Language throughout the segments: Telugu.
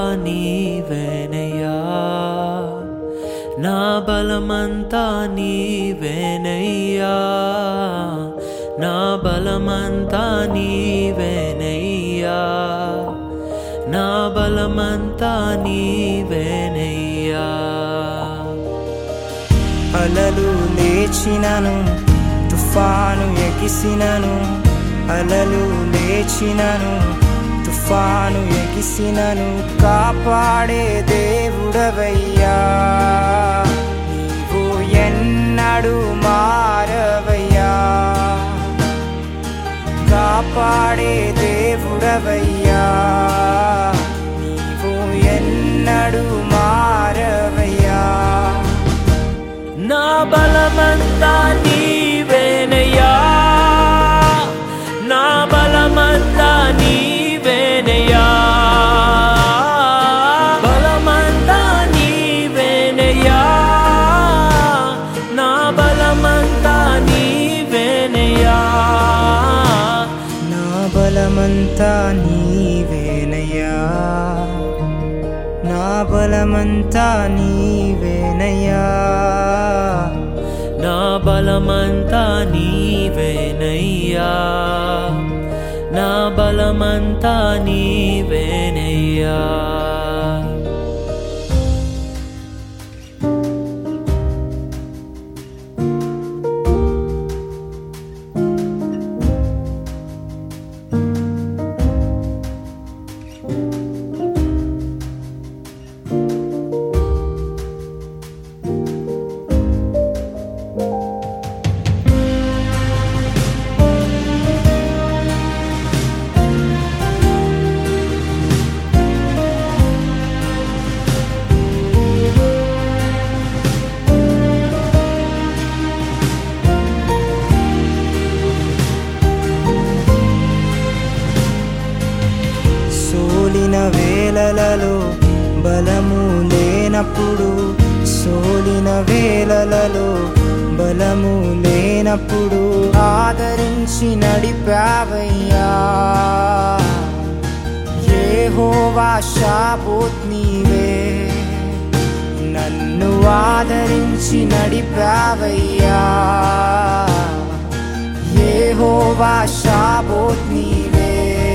నీవేనయ్యా నా బలమంతా నీవేనయ్యా నా బలమంతా నీవేనయ్యా నా బలమంతా నీవేనయ్యా అలలు లేచినను తుఫాను ఎగిసినను అలలు లేచినను తుఫాను ఎగిసినను కాపాడే దేవుడవయ్యా నీవు ఎన్నడు మారవయ్యా కాపాడే దేవుడవయ్యా నీవు ఎన్నడు మారవయ్యా నా బలమంతా నీవేనయ్యా నా బలమంతా నీవేనయ్యా బలమంతా నీవేనయ్యా నా బలమంతా నీవేనయ్యా నా బలమంతా నీవేనయ్యా నా బలమంతా నీవేనయ్యా నా బలమంతా నీవేనయ్యా నా బలమంతా నీవేనయ్యా సోలిన వేళలలో బలము లేనప్పుడు సోలిన వేళలలో బలము లేనప్పుడు ఆదరించి నడిపావయ్యా యెహోవా షాబోత్ నీవే నన్ను ఆదరించి నడిపావయ్యా యెహోవా షాబోత్ నీవే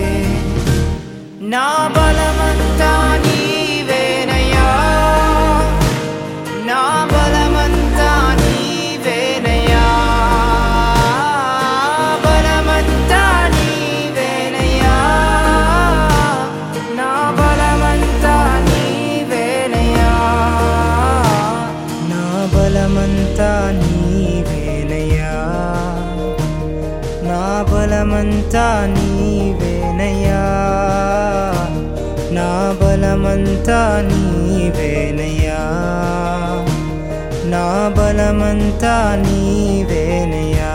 నా బలమంతా నీవేనయ్యా నా బలమంతా నీవేనయ్యా బలమంతా నీవేనయ్యా నా బలమంతా నీవేనయ్యా నా బలమంతా నీవేనయ్యా నా బలమంతా నీవేనయ్యా నా బలమంతా నీవేనయ్యా నా బలమంతా నీవేనయ్యా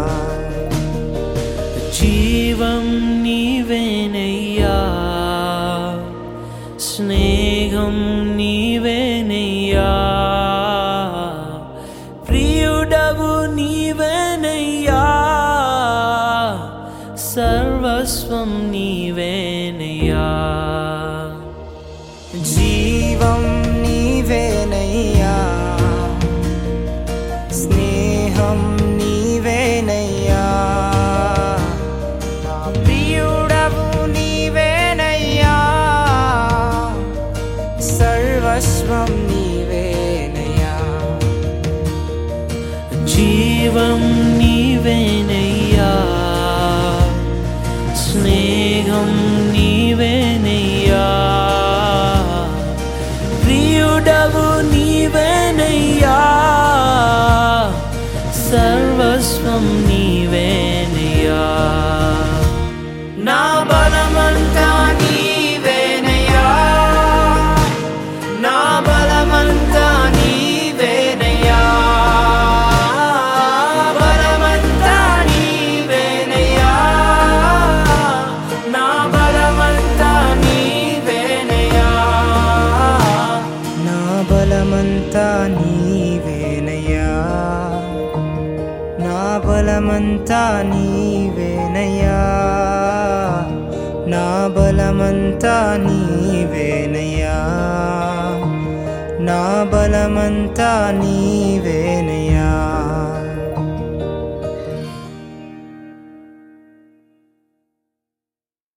జీవం నీవేనయ్యా స్నేహం నీవేనయ్యా ప్రియుడవు నీవేనయ్యా సర్వస్వం నీవేనయ్యా జీవం నీవేనయ్యా స్నేహం నీవేనయ్యా నా ప్రియుడవు నీవేనయ్యా సర్వస్వం నీవేనయ్యా జీవం నీవేనయ్యా స్నేహం నీవేనయ్యా ప్రియుడవు నీవేనయ్యా సర్వస్వం నీవేనయ్యా నా బలమంతా నీవేనయ్యా నా బలమంతా నీవేనయ్యా బలమంతా నీవేనయ్యా నా బలమంతా నీవేనయ్యా నా బలమంతా నీవేనయ్యా నా బలమంతా నీవేనయ్యా నా బలమంతా నీవేనయ్యా నా బలమంతా నీవేనయ్యా